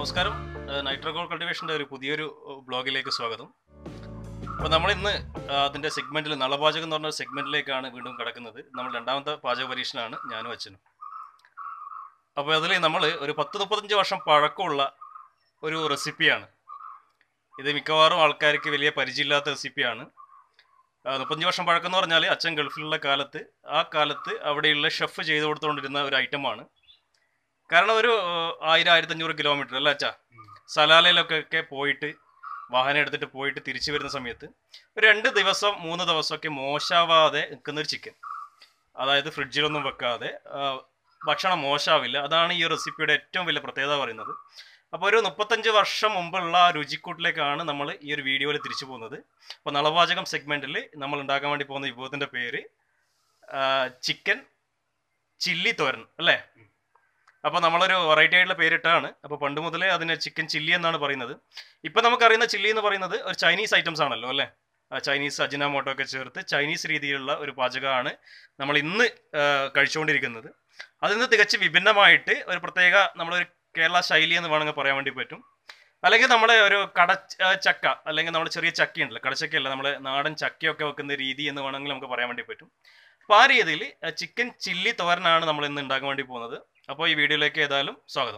നമസ്കാരം നൈട്രോഗോൾ കൾട്ടിവേഷൻ്റെ ഒരു പുതിയൊരു ബ്ലോഗിലേക്ക് സ്വാഗതം അപ്പോൾ നമ്മൾ ഇന്ന് അതിൻ്റെ സെഗ്മെൻറ്റിൽ നളപാചകം എന്ന് പറഞ്ഞ സെഗ്മെൻറ്റിലേക്കാണ് വീണ്ടും കിടക്കുന്നത് നമ്മൾ രണ്ടാമത്തെ പാചക പരീക്ഷണമാണ് ഞാനും അച്ഛനും അപ്പോൾ അതിൽ നമ്മൾ ഒരു പത്ത് മുപ്പത്തഞ്ച് വർഷം പഴക്കമുള്ള ഒരു റെസിപ്പിയാണ് ഇത് മിക്കവാറും ആൾക്കാർക്ക് വലിയ പരിചയമില്ലാത്ത റെസിപ്പിയാണ് ആ, മുപ്പത്തഞ്ച് വർഷം പഴക്കം എന്ന് പറഞ്ഞാൽ അച്ഛൻ ഗൾഫിലുള്ള കാലത്ത് ആ കാലത്ത് അവിടെയുള്ള ഷെഫ് ചെയ്തു കൊടുത്തുകൊണ്ടിരുന്ന ഒരു ഐറ്റമാണ് കാരണം ഒരു ഏഹ്, ആയിരം ആയിരത്തഞ്ഞൂറ് കിലോമീറ്റർ അല്ല അച്ഛാ സലാലയിലൊക്കെ ഒക്കെ പോയിട്ട് വാഹനം എടുത്തിട്ട് പോയിട്ട് തിരിച്ചു വരുന്ന സമയത്ത് ഒരു രണ്ട് ദിവസം മൂന്ന് ദിവസമൊക്കെ മോശമാവാതെ നിൽക്കുന്ന ഒരു ചിക്കൻ അതായത് ഫ്രിഡ്ജിലൊന്നും വെക്കാതെ ആ, ഭക്ഷണം മോശമാവില്ല അതാണ് ഈ റെസിപ്പിയുടെ ഏറ്റവും വലിയ പ്രത്യേകത പറയുന്നത് അപ്പോൾ ഒരു മുപ്പത്തഞ്ച് വർഷം മുമ്പുള്ള ആ രുചിക്കൂട്ടിലേക്കാണ് നമ്മൾ ഈ ഒരു വീഡിയോയിൽ തിരിച്ചു പോകുന്നത് അപ്പോൾ നളപാചകം സെഗ്മെൻറ്റിൽ നമ്മൾ ഉണ്ടാക്കാൻ വേണ്ടി പോകുന്ന വിഭവത്തിൻ്റെ പേര് ചിക്കൻ ചില്ലി തോരൻ അല്ലേ അപ്പോൾ നമ്മളൊരു വെറൈറ്റി ആയിട്ടുള്ള പേരിട്ടാണ് അപ്പോൾ പണ്ട് മുതലേ അതിന് ചിക്കൻ ചില്ലി എന്നാണ് പറയുന്നത് ഇപ്പം നമുക്കറിയുന്ന ചില്ലി എന്ന് പറയുന്നത് ഒരു ചൈനീസ് ഐറ്റംസ് ആണല്ലോ അല്ലേ ആ ചൈനീസ് അജിനാമോട്ടോ ഒക്കെ ചേർത്ത് ചൈനീസ് രീതിയിലുള്ള ഒരു പാചകമാണ് നമ്മൾ ഇന്ന് ആ, കഴിച്ചുകൊണ്ടിരിക്കുന്നത് അതിൽ നിന്ന് തികച്ച് വിഭിന്നമായിട്ട് ഒരു പ്രത്യേക നമ്മളൊരു കേരള ശൈലി എന്ന് വേണമെങ്കിൽ പറയാൻ വേണ്ടി പറ്റും അല്ലെങ്കിൽ നമ്മുടെ ഒരു കട ആ, ചക്ക അല്ലെങ്കിൽ നമ്മുടെ ചെറിയ ചക്ക ഉണ്ടല്ലോ കടച്ചക്കയല്ല നമ്മുടെ നാടൻ ചക്കയൊക്കെ വെക്കുന്ന രീതി എന്ന് വേണമെങ്കിൽ നമുക്ക് പറയാൻ വേണ്ടി പറ്റും അപ്പോൾ ആ രീതിയിൽ ചിക്കൻ ചില്ലി തോരനാണ് നമ്മൾ ഇന്ന് ഉണ്ടാക്കാൻ വേണ്ടി പോകുന്നത് അപ്പോൾ ഈ വീഡിയോയിലേക്ക് ഏതായാലും സ്വാഗതം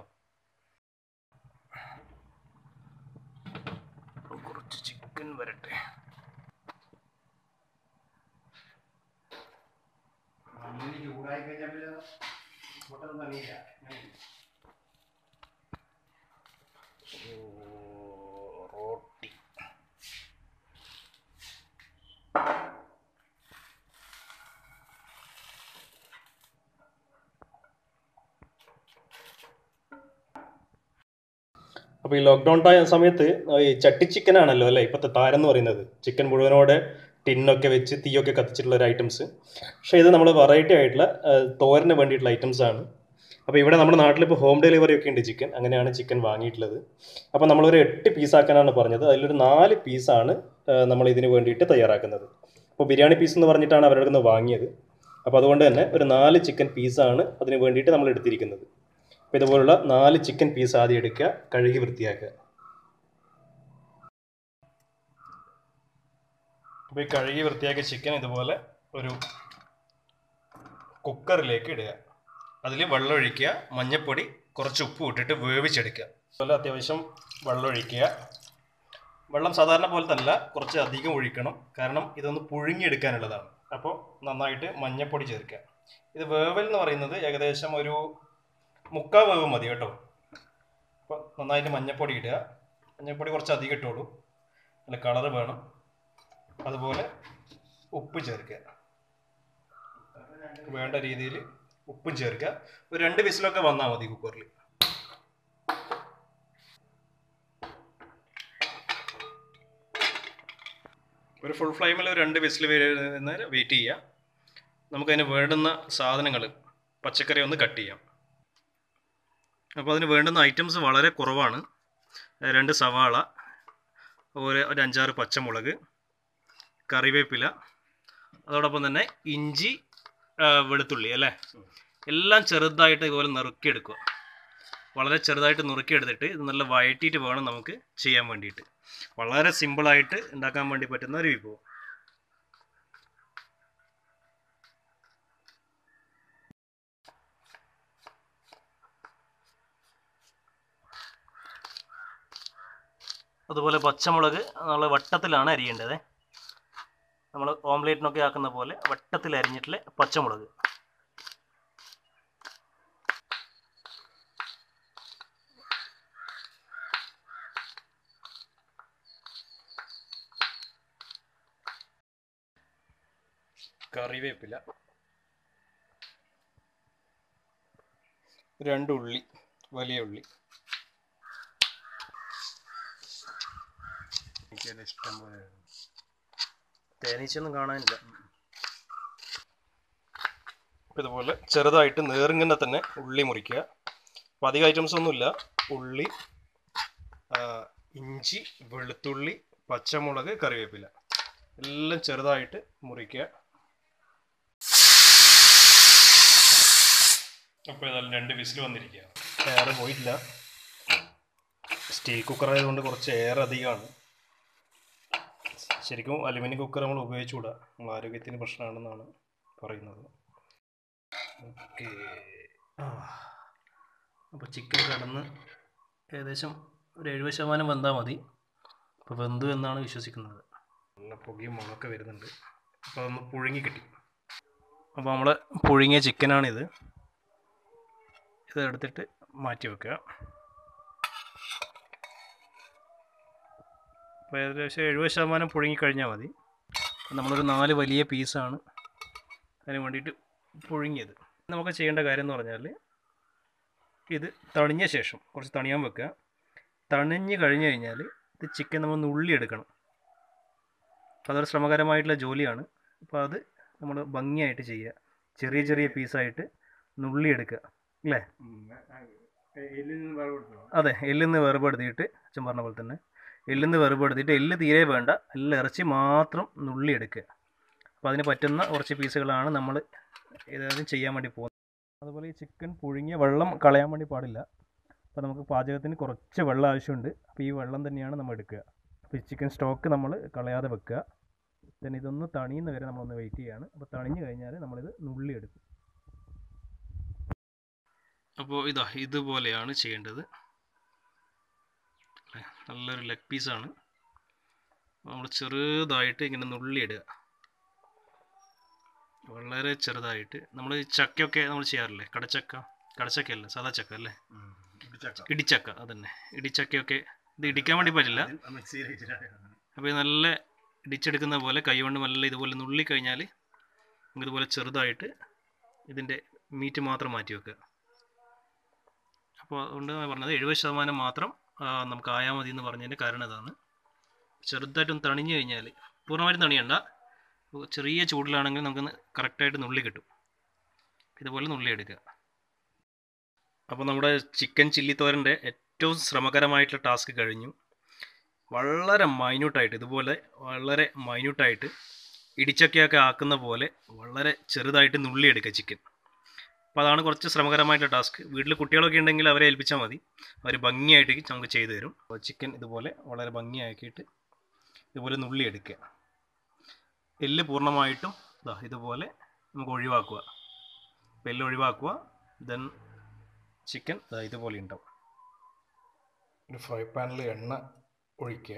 കുറച്ച് ചിക്കൻ വരട്ടെ ചൂടായി കഴിഞ്ഞാൽ പിന്നെ പൊട്ടൊന്നും തണിയില്ല റോട്ടി അപ്പോൾ ഈ ലോക്ക്ഡൗൺ ടൈം സമയത്ത് ഈ ചട്ടി ചിക്കൻ ആണല്ലോ അല്ലേ ഇപ്പോഴത്തെ താരം എന്ന് പറയുന്നത് ചിക്കൻ മുഴുവനോടെ ടിന്നൊക്കെ വെച്ച് തീയൊക്കെ കത്തിച്ചിട്ടുള്ള ഒരു ഐറ്റംസ് പക്ഷേ ഇത് നമ്മൾ വെറൈറ്റി ആയിട്ടുള്ള ആ, തോരന് വേണ്ടിയിട്ടുള്ള ഐറ്റംസ് ആണ് അപ്പോൾ ഇവിടെ നമ്മുടെ നാട്ടിൽ ഇപ്പോൾ ഹോം ഡെലിവറി ഒക്കെ ഉണ്ട് ചിക്കൻ അങ്ങനെയാണ് ചിക്കൻ വാങ്ങിയിട്ടുള്ളത് അപ്പോൾ നമ്മളൊരു എട്ട് പീസാക്കാനാണ് പറഞ്ഞത് അതിലൊരു നാല് പീസാണ് നമ്മൾ ഇതിന് വേണ്ടിയിട്ട് തയ്യാറാക്കുന്നത് അപ്പോൾ ബിരിയാണി പീസ് എന്ന് പറഞ്ഞിട്ടാണ് അവരുടെ നിന്ന് വാങ്ങിയത് അപ്പോൾ അതുകൊണ്ട് തന്നെ ഒരു നാല് ചിക്കൻ പീസാണ് അതിന് വേണ്ടിയിട്ട് നമ്മൾ എടുത്തിരിക്കുന്നത് അപ്പോൾ ഇതുപോലുള്ള നാല് ചിക്കൻ പീസ് ആദ്യം എടുക്കുക കഴുകി വൃത്തിയാക്കുക അപ്പോൾ ഈ കഴുകി വൃത്തിയാക്കിയ ചിക്കൻ ഇതുപോലെ ഒരു കുക്കറിലേക്ക് ഇടുക അതിൽ വെള്ളം ഒഴിക്കുക മഞ്ഞൾപ്പൊടി കുറച്ച് ഉപ്പ് ഇട്ടിട്ട് വേവിച്ചെടുക്കുക അതുപോലെ അത്യാവശ്യം വെള്ളം ഒഴിക്കുക വെള്ളം സാധാരണ പോലെ തന്നെ കുറച്ച് അധികം ഒഴിക്കണം കാരണം ഇതൊന്ന് പുഴുങ്ങിയെടുക്കാനുള്ളതാണ് അപ്പോൾ നന്നായിട്ട് മഞ്ഞൾപ്പൊടി ചേർക്കുക ഇത് വേവൽ എന്ന് പറയുന്നത് ഏകദേശം ഒരു മുക്കാ വേവ് മതി കേട്ടോ അപ്പോൾ നന്നായിട്ട് മഞ്ഞൾപ്പൊടി ഇടുക മഞ്ഞൾപ്പൊടി കുറച്ച് അധികം ഇട്ടോളൂ നല്ല കളറ് വേണം അതുപോലെ ഉപ്പ് ചേർക്കുക വേണ്ട രീതിയിൽ ഉപ്പും ചേർക്കുക ഒരു രണ്ട് വിസിലൊക്കെ വന്നാൽ മതി കുക്കറിൽ ഒരു ഫുൾ ഫ്ലെയിമിൽ ഒരു രണ്ട് വിസിൽ വരുന്നവരെ വെയിറ്റ് ചെയ്യുക നമുക്കതിന് വേണ്ടുന്ന സാധനങ്ങൾ പച്ചക്കറി ഒന്ന് കട്ട് ചെയ്യാം അപ്പോൾ അതിന് വേണ്ടുന്ന ഐറ്റംസ് വളരെ കുറവാണ് ഏഹ് രണ്ട് സവാള ഒരു ഒരു അഞ്ചാറ് പച്ചമുളക് കറിവേപ്പില അതോടൊപ്പം തന്നെ ഇഞ്ചി ആ, വെളുത്തുള്ളി അല്ലേ എല്ലാം ചെറുതായിട്ട് ഇതുപോലെ നുറുക്കിയെടുക്കുക വളരെ ചെറുതായിട്ട് നുറുക്കിയെടുത്തിട്ട് ഇത് നല്ല വഴറ്റിയിട്ട് വേണം നമുക്ക് ചെയ്യാൻ വേണ്ടിയിട്ട് വളരെ സിമ്പിളായിട്ട് ഉണ്ടാക്കാൻ വേണ്ടി പറ്റുന്ന ഒരു വിഭവം അതുപോലെ പച്ചമുളക് നമ്മൾ വട്ടത്തിലാണ് അരിയേണ്ടത് നമ്മൾ ഓംലേറ്റിനൊക്കെ ആക്കുന്ന പോലെ വട്ടത്തിൽ അരിഞ്ഞിട്ടുള്ള പച്ചമുളക് കറിവേപ്പില രണ്ട് ഉള്ളി വലിയ ഉള്ളി എനിക്കത് ഇഷ്ടം പോലെ തേനീച്ചയൊന്നും കാണാനില്ല ഇപ്പം ഇതുപോലെ ചെറുതായിട്ട് നേറിങ്ങനെ തന്നെ ഉള്ളി മുറിക്കുക അപ്പോൾ അധികം ഐറ്റംസ് ഒന്നുമില്ല ഉള്ളി ആ, ഇഞ്ചി വെളുത്തുള്ളി പച്ചമുളക് കറിവേപ്പില എല്ലാം ചെറുതായിട്ട് മുറിക്കുക അപ്പോൾ ഏതായാലും രണ്ട് വിസിൽ വന്നിരിക്കുക എയർ പോയിട്ടില്ല സ്റ്റീൽ കുക്കർ ആയതുകൊണ്ട് കുറച്ച് എയർ അധികമാണ് ശരിക്കും അലുമിനിയം കുക്കർ നമ്മൾ ഉപയോഗിച്ചുകൂടാ നമ്മൾ ആരോഗ്യത്തിന് പ്രശ്നമാണെന്നാണ് പറയുന്നത് ഓക്കെ അപ്പോൾ ചിക്കൻ കിടന്ന് ഏകദേശം ഒരു എഴുപത് ശതമാനം വെന്താൽ മതി അപ്പോൾ വെന്തു എന്നാണ് വിശ്വസിക്കുന്നത് നല്ല പുകയും മുളകൊക്കെ വരുന്നുണ്ട് അപ്പോൾ അതൊന്ന് പുഴുങ്ങി കിട്ടി അപ്പോൾ നമ്മൾ പുഴുങ്ങിയ ചിക്കനാണിത് ഇത് എടുത്തിട്ട് മാറ്റി വെക്കുക അപ്പോൾ ഏകദേശം എഴുപത് ശതമാനം പുഴുങ്ങിക്കഴിഞ്ഞാൽ മതി അപ്പോൾ നമ്മളൊരു നാല് വലിയ പീസാണ് അതിന് വേണ്ടിയിട്ട് പുഴുങ്ങിയത് നമുക്ക് ചെയ്യേണ്ട കാര്യം എന്ന് പറഞ്ഞാൽ ഇത് തണിഞ്ഞ ശേഷം കുറച്ച് തണിയാൻ വെക്കുക തണിഞ്ഞ് കഴിഞ്ഞ് കഴിഞ്ഞാൽ ഇത് ചിക്കൻ നമ്മൾ നുള്ളി എടുക്കണം അപ്പോൾ അതൊരു ശ്രമകരമായിട്ടുള്ള ജോലിയാണ് അപ്പോൾ അത് നമ്മൾ ഭംഗിയായിട്ട് ചെയ്യുക ചെറിയ ചെറിയ പീസായിട്ട് നുള്ളി എടുക്കുക അല്ലേ എല്ലിൽ നിന്ന് വേറെ കൊടുത്തോ അതെ എല്ലിന്ന് വേർപെടുത്തിയിട്ട് അച്ഛൻ പറഞ്ഞ പോലെ തന്നെ എല്ലിന്ന് വേർപെടുത്തിയിട്ട് എല്ല് തീരെ വേണ്ട എല്ല് ഇറച്ചി മാത്രം നുള്ളി എടുക്കുക അപ്പോൾ അതിന് പറ്റുന്ന കുറച്ച് പീസുകളാണ് നമ്മൾ ഇതാദ്യം ചെയ്യാൻ വേണ്ടി പോകുന്നത് അതുപോലെ ഈ ചിക്കൻ പുഴുങ്ങിയ വെള്ളം കളയാൻ വേണ്ടി പാടില്ല അപ്പോൾ നമുക്ക് പാചകത്തിന് കുറച്ച് വെള്ളം ആവശ്യമുണ്ട് അപ്പോൾ ഈ വെള്ളം തന്നെയാണ് നമ്മൾ എടുക്കുക അപ്പോൾ ഈ ചിക്കൻ സ്റ്റോക്ക് നമ്മൾ കളയാതെ വെക്കുക then ഇതൊന്ന് തണിയുന്ന വരെ നമ്മളൊന്ന് വെയിറ്റ് ചെയ്യാണ് അപ്പോൾ തണിഞ്ഞു കഴിഞ്ഞാൽ നമ്മളിത് നുള്ളി എടുക്കും അപ്പോൾ ഇതാ ഇതുപോലെയാണ് ചെയ്യേണ്ടത് അല്ലേ? നല്ലൊരു ലെഗ് പീസാണ് നമ്മൾ ചെറുതായിട്ട് ഇങ്ങനെ നുള്ളിയിടുക വളരെ ചെറുതായിട്ട് നമ്മൾ ചക്കയൊക്കെ നമ്മൾ ചെയ്യാറില്ലേ കടച്ചക്ക കടച്ചക്കയല്ല സാധാ ചക്ക അല്ലേ ഇടിച്ചക്ക ഇടിച്ചക്ക അതന്നെ ഇടിച്ചക്കയൊക്കെ ഇത് ഇടിക്കാൻ വേണ്ടി പറ്റില്ല മിക്സിയിൽ വെച്ചിട്ടാണ് അപ്പോൾ ഇത് നല്ല ഇടിച്ചെടുക്കുന്ന പോലെ കൈകൊണ്ട് നല്ല ഇതുപോലെ നുള്ളി കഴിഞ്ഞാൽ നമുക്ക് ഇതുപോലെ ചെറുതായിട്ട് ഇതിൻ്റെ മീറ്റ് മാത്രം മാറ്റി വെക്കുക അപ്പോൾ അതുകൊണ്ട് ഞാൻ പറഞ്ഞത് എഴുപത് ശതമാനം മാത്രം ആ, നമുക്ക് ആയാൽ മതി എന്ന് പറഞ്ഞതിൻ്റെ കാരണം ഇതാണ് ചെറുതായിട്ടൊന്ന് തണിഞ്ഞു കഴിഞ്ഞാൽ പൂർണ്ണമായിട്ടും തണിയണ്ട ചെറിയ ചൂടിലാണെങ്കിൽ നമുക്ക് കറക്റ്റായിട്ട് നുള്ളി കിട്ടും ഇതുപോലെ നുള്ളി എടുക്കുക അപ്പോൾ നമ്മുടെ ചിക്കൻ ചില്ലി തോരൻ്റെ ഏറ്റവും ശ്രമകരമായിട്ടുള്ള ടാസ്ക് കഴിഞ്ഞു വളരെ മൈന്യൂട്ടായിട്ട് ഇതുപോലെ വളരെ മൈന്യൂട്ടായിട്ട് ഇടിച്ചക്കയൊക്കെ ആക്കുന്ന പോലെ വളരെ ചെറുതായിട്ട് നുള്ളിയെടുക്കുക ചിക്കൻ അപ്പോൾ അതാണ് കുറച്ച് ശ്രമകരമായിട്ടുള്ള ടാസ്ക് വീട്ടിൽ കുട്ടികളൊക്കെ ഉണ്ടെങ്കിൽ അവരെ ഏൽപ്പിച്ചാൽ മതി അവർ ഭംഗിയായിട്ട് നമുക്ക് ചെയ്തു തരും അപ്പോൾ ചിക്കൻ ഇതുപോലെ വളരെ ഭംഗിയാക്കിയിട്ട് ഇതുപോലെ നുള്ളിയെടുക്കുക എല്ല് പൂർണ്ണമായിട്ടും ഇതാ ഇതുപോലെ നമുക്ക് ഒഴിവാക്കുക അപ്പോൾ എല്ല് ഒഴിവാക്കുക ദെൻ ചിക്കൻ ഇതുപോലെ ഉണ്ടാവും ഒരു ഫ്രൈ പാനിൽ എണ്ണ ഒഴിക്കുക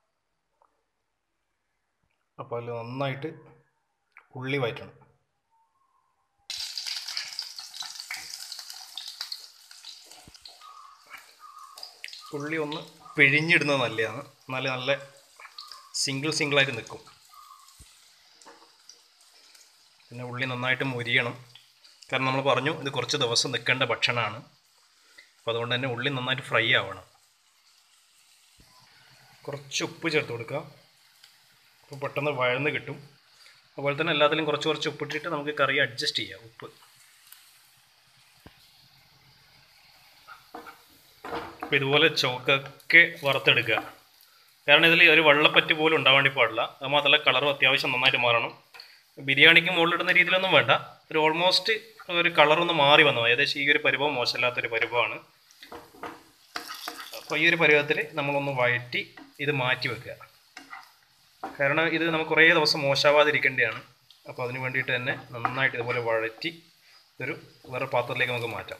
അപ്പോൾ അതിൽ നന്നായിട്ട് ഉള്ളി വയറ്റണം ഉള്ളി ഒന്ന് പിഴിഞ്ഞിടുന്നത് നല്ലതാണ് എന്നാലേ നല്ല സിംഗിൾ സിംഗിളായിട്ട് നിൽക്കും പിന്നെ ഉള്ളി നന്നായിട്ട് മുരിയണം കാരണം നമ്മൾ പറഞ്ഞു ഇത് കുറച്ച് ദിവസം നിൽക്കേണ്ട ഭക്ഷണമാണ് അപ്പോൾ അതുകൊണ്ട് തന്നെ ഉള്ളി നന്നായിട്ട് ഫ്രൈ ആവണം കുറച്ച് ഉപ്പ് ചേർത്ത് കൊടുക്കുക അപ്പോൾ പെട്ടെന്ന് വഴന്ന് കിട്ടും അതുപോലെ തന്നെ എല്ലാത്തിലും കുറച്ച് കുറച്ച് ഉപ്പിട്ടിട്ട് നമുക്ക് കറി അഡ്ജസ്റ്റ് ചെയ്യാം ഉപ്പ് അപ്പോൾ ഇതുപോലെ ചോക്കൊക്കെ വറുത്തെടുക്കുക കാരണം ഇതിൽ ഒരു വെള്ളപ്പറ്റ് പോലും ഉണ്ടാവാൻ വേണ്ടി പാടില്ല അത് മാത്രമല്ല കളറും അത്യാവശ്യം നന്നായിട്ട് മാറണം ബിരിയാണിക്ക് മുകളിലിടുന്ന രീതിയിലൊന്നും വേണ്ട ഒരു ഓൾമോസ്റ്റ് ഒരു കളറൊന്ന് മാറി വന്നു ഏകദേശം ഈ ഒരു പരുവം മോശമില്ലാത്തൊരു പരുവമാണ് അപ്പോൾ ഈ ഒരു പരുവത്തിൽ നമ്മളൊന്ന് വഴറ്റി ഇത് മാറ്റി വെക്കുക കാരണം ഇത് നമുക്ക് കുറേ ദിവസം മോശമാവാതിരിക്കേണ്ടതാണ് അപ്പോൾ അതിന് വേണ്ടിയിട്ട് തന്നെ നന്നായിട്ട് ഇതുപോലെ വഴറ്റി ഒരു വേറെ പാത്രത്തിലേക്ക് നമുക്ക് മാറ്റാം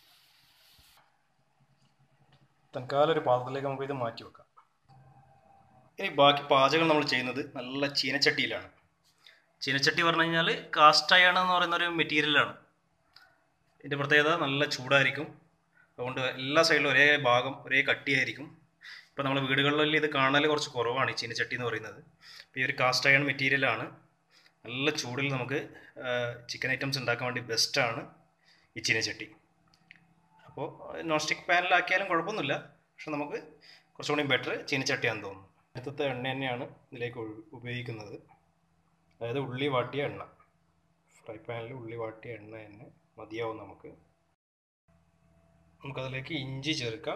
തൽക്കാലം ഒരു പാത്രത്തിലേക്ക് നമുക്ക് ഇത് മാറ്റി വെക്കാം ഇനി ബാക്കി പാചകം നമ്മൾ ചെയ്യുന്നത് നല്ല ചീനച്ചട്ടിയിലാണ് ചീനച്ചട്ടി പറഞ്ഞു കഴിഞ്ഞാൽ കാസ്റ്റ് അയൺ എന്ന് പറയുന്ന ഒരു മെറ്റീരിയലാണ് ഇതിൻ്റെ പ്രത്യേകത നല്ല ചൂടായിരിക്കും അതുകൊണ്ട് എല്ലാ സൈഡിലും ഒരേ ഭാഗം ഒരേ കട്ടിയായിരിക്കും ഇപ്പോൾ നമ്മുടെ വീടുകളിൽ ഇത് കാണൽ കുറച്ച് കുറവാണ് ഈ ചീനച്ചട്ടി എന്ന് പറയുന്നത് അപ്പോൾ ഈ ഒരു കാസ്റ്റ് അയൺ മെറ്റീരിയലാണ് നല്ല ചൂടിൽ നമുക്ക് ചിക്കൻ ഐറ്റംസ് ഉണ്ടാക്കാൻ വേണ്ടി ബെസ്റ്റാണ് ഈ ചീനച്ചട്ടി അപ്പോൾ നോൺ സ്റ്റിക്ക് പാനിലാക്കിയാലും കുഴപ്പമൊന്നുമില്ല പക്ഷെ നമുക്ക് കുറച്ചും കൂടി ബെറ്റർ ചീനച്ചട്ടിയാണെന്ന് തോന്നുന്നു അടുത്തത്തെ എണ്ണ തന്നെയാണ് ഇതിലേക്ക് ഒഴി- ഉപയോഗിക്കുന്നത് അതായത് ഉള്ളി വാട്ടിയ എണ്ണ ഫ്രൈ പാനിൽ ഉള്ളി വാട്ടിയ എണ്ണ തന്നെ മതിയാവും നമുക്ക് നമുക്കതിലേക്ക് ഇഞ്ചി ചേർക്കാം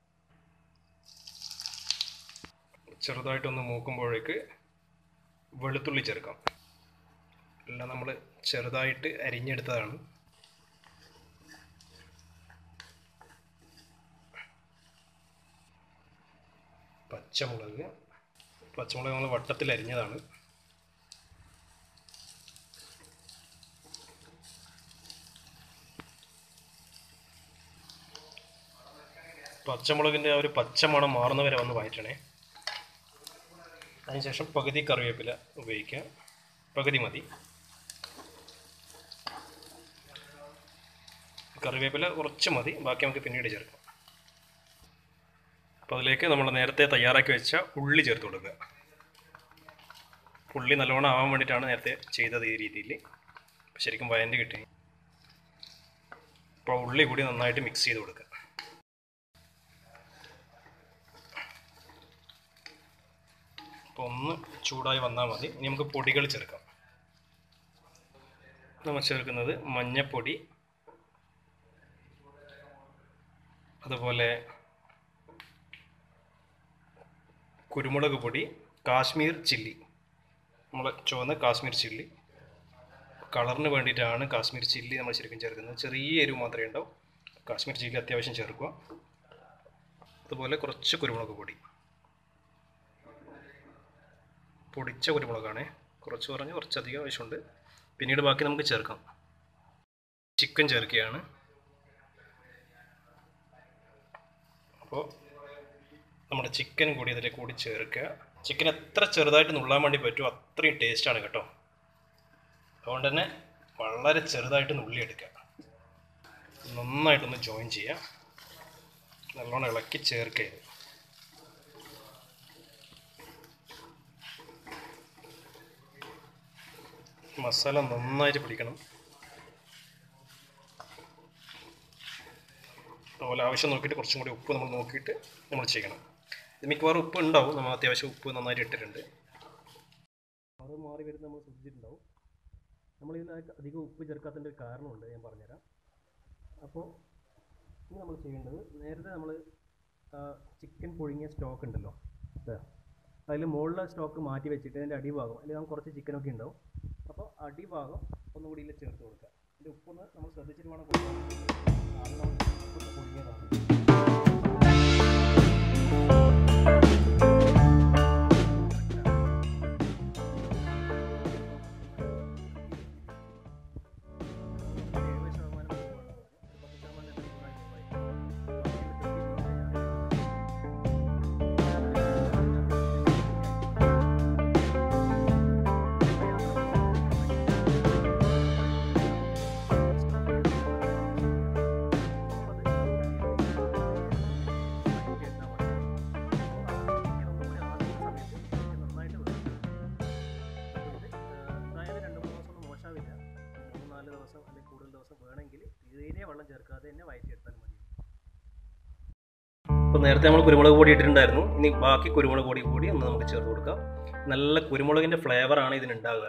ചെറുതായിട്ടൊന്ന് മൂക്കുമ്പോഴേക്ക് വെളുത്തുള്ളി ചേർക്കാം എല്ലാം നമ്മൾ ചെറുതായിട്ട് അരിഞ്ഞെടുത്തതാണ് പച്ചമുളക് പച്ചമുളക് നമ്മൾ വട്ടത്തിൽ അരിഞ്ഞതാണ് പച്ചമുളകിൻ്റെ ആ ഒരു പച്ചമണം മാറുന്ന വരെ ഒന്ന് വഴറ്റണേ അതിനുശേഷം പകുതി കറിവേപ്പില ഉപയോഗിക്കുക പകുതി മതി കറിവേപ്പില കുറച്ച് മതി ബാക്കി നമുക്ക് പിന്നീട് ചേർക്കാം അപ്പോൾ അതിലേക്ക് നമ്മൾ നേരത്തെ തയ്യാറാക്കി വെച്ച ഉള്ളി ചേർത്ത് കൊടുക്കുക ഉള്ളി നല്ലോണം ആവാൻ വേണ്ടിയിട്ടാണ് നേരത്തെ ചെയ്തത് ഈ രീതിയിൽ ശരിക്കും വയൻ്റെ കിട്ടി അപ്പോൾ ഉള്ളി കൂടി നന്നായിട്ട് മിക്സ് ചെയ്ത് കൊടുക്കുക അപ്പോൾ ഒന്ന് ചൂടായി വന്നാൽ മതി ഇനി നമുക്ക് പൊടികൾ ചേർക്കാം നമ്മൾ ചേർക്കുന്നത് മഞ്ഞപ്പൊടി അതുപോലെ കുരുമുളക് പൊടി കാശ്മീർ ചില്ലി നമ്മൾ ചുവന്ന കാശ്മീർ ചില്ലി കളറിന് വേണ്ടിയിട്ടാണ് കാശ്മീർ ചില്ലി നമ്മൾ ശരിക്കും ചേർക്കുന്നത് ചെറിയ എരിവ് മാത്രമേ ഉണ്ടാവും കാശ്മീർ ചില്ലി അത്യാവശ്യം ചേർക്കുക അതുപോലെ കുറച്ച് കുരുമുളക് പൊടി പൊടിച്ച കുരുമുളകാണ് കുറച്ച് കുറഞ്ഞ് കുറച്ചധികം ആവശ്യമുണ്ട് പിന്നീട് ബാക്കി നമുക്ക് ചേർക്കാം ചിക്കൻ ചേർക്കുകയാണ് അപ്പോൾ നമ്മുടെ ചിക്കൻ കൂടി ഇതിലേക്ക് കൂടി ചേർക്കുക ചിക്കൻ എത്ര ചെറുതായിട്ട് നുള്ളാൻ വേണ്ടി പറ്റുമോ അത്രയും ടേസ്റ്റാണ് കേട്ടോ അതുകൊണ്ട് തന്നെ വളരെ ചെറുതായിട്ട് നുള്ളിയെടുക്കുക നന്നായിട്ടൊന്ന് ജോയിൻ ചെയ്യുക നല്ലോണം ഇളക്കി ചേർക്കുക ഇത് മസാല നന്നായിട്ട് പിടിക്കണം അതുപോലെ ആവശ്യം നോക്കിയിട്ട് കുറച്ചും കൂടി ഉപ്പ് നമ്മൾ നോക്കിയിട്ട് നമ്മൾ ചെയ്യണം ഇത് മിക്കവാറും ഉപ്പ് ഉണ്ടാവും നമ്മൾ അത്യാവശ്യം ഉപ്പ് നന്നായിട്ട് ഇട്ടിട്ടുണ്ട് അത് മാറി വരുന്ന നമ്മൾ ശ്രദ്ധിച്ചിട്ടുണ്ടാവും നമ്മളിതിൽ അധികം ഉപ്പ് ചേർക്കാത്തതിൻ്റെ ഒരു കാരണമുണ്ട് ഞാൻ പറഞ്ഞുതരാം അപ്പോൾ ഇനി നമ്മൾ ചെയ്യേണ്ടത് നേരത്തെ നമ്മൾ ചിക്കൻ പുഴുങ്ങിയ സ്റ്റോക്ക് ഉണ്ടല്ലോ അതിൽ മുകളിലെ സ്റ്റോക്ക് മാറ്റി വെച്ചിട്ട് അതിൻ്റെ അടിഭാഗം അല്ലെങ്കിൽ നമുക്ക് കുറച്ച് ചിക്കനൊക്കെ ഉണ്ടാവും അപ്പോൾ അടിഭാഗം ഒന്നുകൂടി ഇതിൽ ചേർത്ത് കൊടുക്കുക ഇതിൻ്റെ ഉപ്പൊന്ന് നമ്മൾ ശ്രദ്ധിച്ചിട്ട് വേണം കൊടുക്കാൻ ആദ്യം നമ്മൾ ഉപ്പൊക്കെ പുഴുങ്ങിയതാണ് എഴുപത് ശതമാനം ഉപ്പാണ്. ഒരു പത്ത് ശതമാനം ഇതിൽ കൂടുതലായി പോയി. ഇപ്പോൾ നേരത്തെ നമ്മൾ കുരുമുളക് പൊടി ഇട്ടിട്ടുണ്ടായിരുന്നു ഇനി ബാക്കി കുരുമുളക് പൊടി കൂടി ഒന്ന് നമുക്ക് ചേർത്ത് കൊടുക്കാം നല്ല കുരുമുളകിൻ്റെ ഫ്ലേവറാണ് ഇതിനുണ്ടാവുക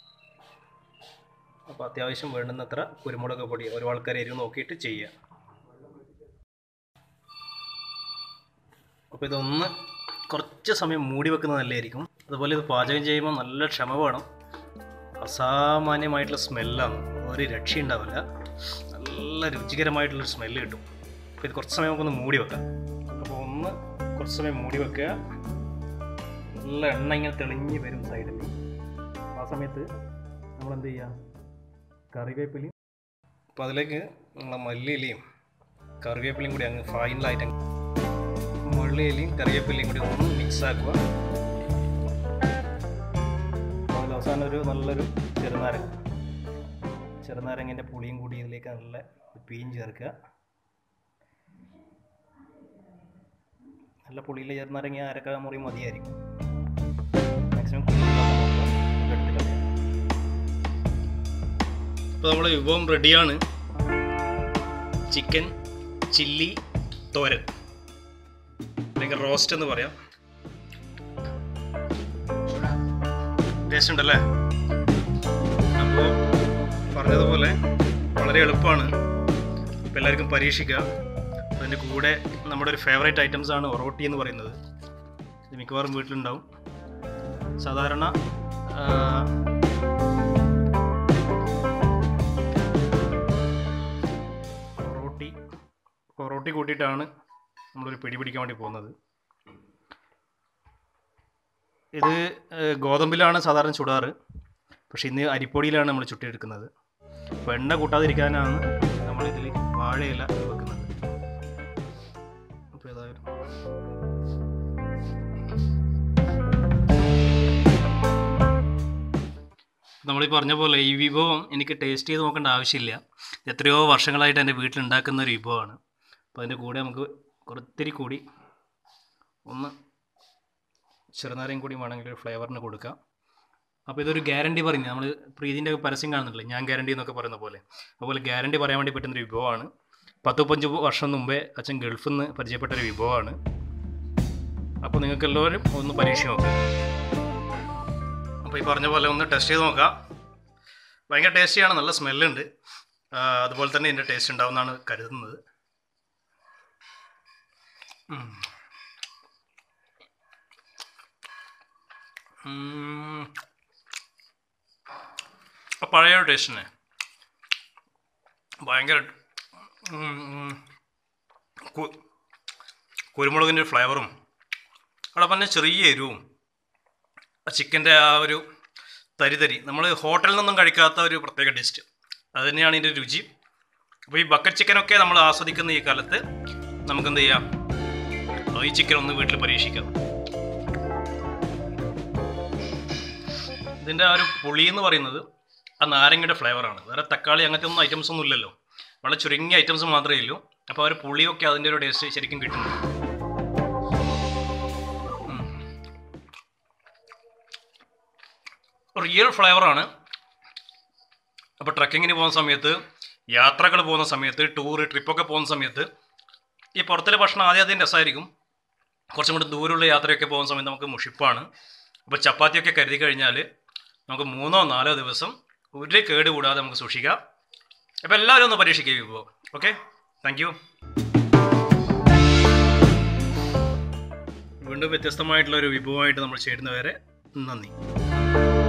അപ്പോൾ അത്യാവശ്യം വേണ്ടുന്നത്ര കുരുമുളക് പൊടി ഓരോ ആൾക്കാർ എരിവ് നോക്കിയിട്ട് ചെയ്യുക അപ്പോൾ ഇതൊന്ന് കുറച്ച് സമയം മൂടി വെക്കുന്നത് നല്ലതായിരിക്കും അതുപോലെ ഇത് പാചകം ചെയ്യുമ്പോൾ നല്ല ക്ഷമ വേണം അസാമാന്യമായിട്ടുള്ള സ്മെല്ലാണ് ഒരു രക്ഷയുണ്ടാവില്ല നല്ല രുചികരമായിട്ടുള്ളൊരു സ്മെല്ല് കിട്ടും അപ്പോൾ ഇത് കുറച്ച് സമയം നമുക്കൊന്ന് മൂടി വെക്കാം അപ്പോൾ ഒന്ന് കുറച്ച് സമയം മൂടി വെക്കുക നല്ല എണ്ണ ഇങ്ങനെ തെളിഞ്ഞ് വരും സൈഡിൽ ആ സമയത്ത് നമ്മൾ എന്ത് ചെയ്യുക കറിവേപ്പിലയും അപ്പോൾ അതിലേക്ക് നമ്മളെ മല്ലിയിലയും കറിവേപ്പിലയും കൂടി അങ്ങ് ഫൈനലായിട്ട് അങ്ങ് മല്ലിയിലയും കറിവേപ്പിലയും കൂടി ഒന്ന് മിക്സ് ആക്കുക അപ്പോൾ അതിൽ അവസാനം ഒരു നല്ലൊരു ചെറുനാരങ്ങ ചെറുനാരങ്ങൻ്റെ പുളിയും കൂടി ഇതിലേക്ക് നല്ല പിഴിഞ്ഞ് ചേർക്കുക നല്ല പുളിയിലെ ചെറുനാരങ്ങ അരക്ക മുറി മതിയായിരിക്കും മാക്സിമം ഇപ്പോൾ നമ്മുടെ വിഭവം റെഡിയാണ് ചിക്കൻ ചില്ലി തോരൻ അല്ലെങ്കിൽ റോസ്റ്റ് എന്ന് പറയാം ടേസ്റ്റ് ഉണ്ടല്ലേ അപ്പോൾ പറഞ്ഞതുപോലെ വളരെ എളുപ്പമാണ് അപ്പോൾ എല്ലാവർക്കും പരീക്ഷിക്കുക അതിൻ്റെ കൂടെ നമ്മുടെ ഒരു ഫേവറേറ്റ് ഐറ്റംസ് ആണ് ഒറോട്ടി എന്ന് പറയുന്നത് ഇത് മിക്കവാറും വീട്ടിലുണ്ടാവും സാധാരണ ആ, പൊറോട്ടി പൊറോട്ടി കൂട്ടിയിട്ടാണ് നമ്മളൊരു പിടി പിടിക്കാൻ വേണ്ടി പോകുന്നത് ഇത് ഏഹ്, ഗോതമ്പിലാണ് സാധാരണ ചുടാറ് പക്ഷേ ഇന്ന് അരിപ്പൊടിയിലാണ് നമ്മൾ ചുട്ടിയെടുക്കുന്നത് അപ്പോൾ എണ്ണ കൂട്ടാതിരിക്കാനാണ് നമ്മളിതിൽ വാഴയില വെക്കുന്നത് അപ്പോൾ ഏതായാലും നമ്മൾ ഈ പറഞ്ഞ പോലെ ഈ വിഭവം എനിക്ക് ടേസ്റ്റ് ചെയ്ത് നോക്കേണ്ട ആവശ്യമില്ല എത്രയോ വർഷങ്ങളായിട്ട് എൻ്റെ വീട്ടിലുണ്ടാക്കുന്ന ഒരു വിഭവമാണ് അപ്പോൾ അതിൻ്റെ കൂടെ നമുക്ക് കുറത്തിരി കൂടി ഒന്ന് ചെറുനാരയും കൂടി വേണമെങ്കിൽ ഒരു ഫ്ലേവറിന് കൊടുക്കാം അപ്പോൾ ഇതൊരു ഗ്യാരണ്ടി പറയുന്നത് നമ്മൾ പ്രീതിൻ്റെ പരസ്യം കാണുന്നില്ലേ ഞാൻ ഗ്യാരണ്ടി എന്നൊക്കെ പറയുന്ന പോലെ അതുപോലെ ഗ്യാരണ്ടി പറയാൻ വേണ്ടി പറ്റുന്നൊരു വിഭവമാണ് പത്ത് മുപ്പഞ്ച് വർഷം മുമ്പേ അച്ഛൻ ഗൾഫിൽ നിന്ന് പരിചയപ്പെട്ട ഒരു വിഭവമാണ് അപ്പോൾ നിങ്ങൾക്ക് എല്ലാവരും ഒന്ന് പരീക്ഷ നോക്കുക അപ്പോൾ ഈ പറഞ്ഞ പോലെ ഒന്ന് ടെസ്റ്റ് ചെയ്ത് നോക്കാം ഭയങ്കര ടേസ്റ്റിയാണ് നല്ല സ്മെല്ലുണ്ട് അതുപോലെ തന്നെ ഇതിൻ്റെ ടേസ്റ്റ് ഉണ്ടാവുമെന്നാണ് കരുതുന്നത് ഉം. ഉം. ആ പഴയ ഒരു ടേസ്റ്റ് തന്നെ ഭയങ്കര ഉം, ഉം. കു- കുരുമുളകിൻ്റെ ഫ്ലേവറും അതോടൊപ്പം തന്നെ ചെറിയ എരിവും ആ ചിക്കൻ്റെ ആ ഒരു തരി തരി നമ്മൾ ഹോട്ടലിൽ നിന്നും കഴിക്കാത്ത ഒരു പ്രത്യേക ടേസ്റ്റ് അത് തന്നെയാണ് ഇതിൻ്റെ രുചി അപ്പോൾ ഈ ബക്കറ്റ് ചിക്കനൊക്കെ നമ്മൾ ആസ്വദിക്കുന്ന ഈ കാലത്ത് നമുക്കെന്ത് ചെയ്യാം ആ, ഈ ചിക്കൻ ഒന്ന് വീട്ടിൽ പരീക്ഷിക്കാം ഇതിൻ്റെ ആ ഒരു പുളി എന്ന് പറയുന്നത് ആ നാരങ്ങയുടെ ഫ്ലേവറാണ് വേറെ തക്കാളി അങ്ങനത്തെ ഒന്നും ഐറ്റംസ് ഒന്നും ഇല്ലല്ലോ വളരെ ചുരുങ്ങിയ ഐറ്റംസ് മാത്രമേ ഉള്ളൂ അപ്പോൾ ആ ഒരു പുളിയൊക്കെ അതിൻ്റെ ഒരു ടേസ്റ്റ് ശരിക്കും കിട്ടുന്നു റിയൽ ഫ്ലേവറാണ് അപ്പോൾ ട്രക്കിങ്ങിന് പോകുന്ന സമയത്ത് യാത്രകൾ പോകുന്ന സമയത്ത് ടൂറ് ട്രിപ്പൊക്കെ പോകുന്ന സമയത്ത് ഈ പുറത്തിലെ ഭക്ഷണം ആദ്യം ആദ്യം രസമായിരിക്കും കുറച്ചും കൂടി ദൂരമുള്ള യാത്രയൊക്കെ പോകുന്ന സമയത്ത് നമുക്ക് മുഷിപ്പാണ് അപ്പോൾ ചപ്പാത്തിയൊക്കെ കരുതി കഴിഞ്ഞാൽ നമുക്ക് മൂന്നോ നാലോ ദിവസം ഒരു കേട് കൂടാതെ നമുക്ക് സൂക്ഷിക്കാം അപ്പോൾ എല്ലാവരും ഒന്ന് പരീക്ഷിക്കുക ഈ വിഭവം ഓക്കെ താങ്ക് യു വീണ്ടും വ്യത്യസ്തമായിട്ടുള്ള ഒരു വിഭവമായിട്ട് നമ്മൾ ചേരുന്നവരെ നന്ദി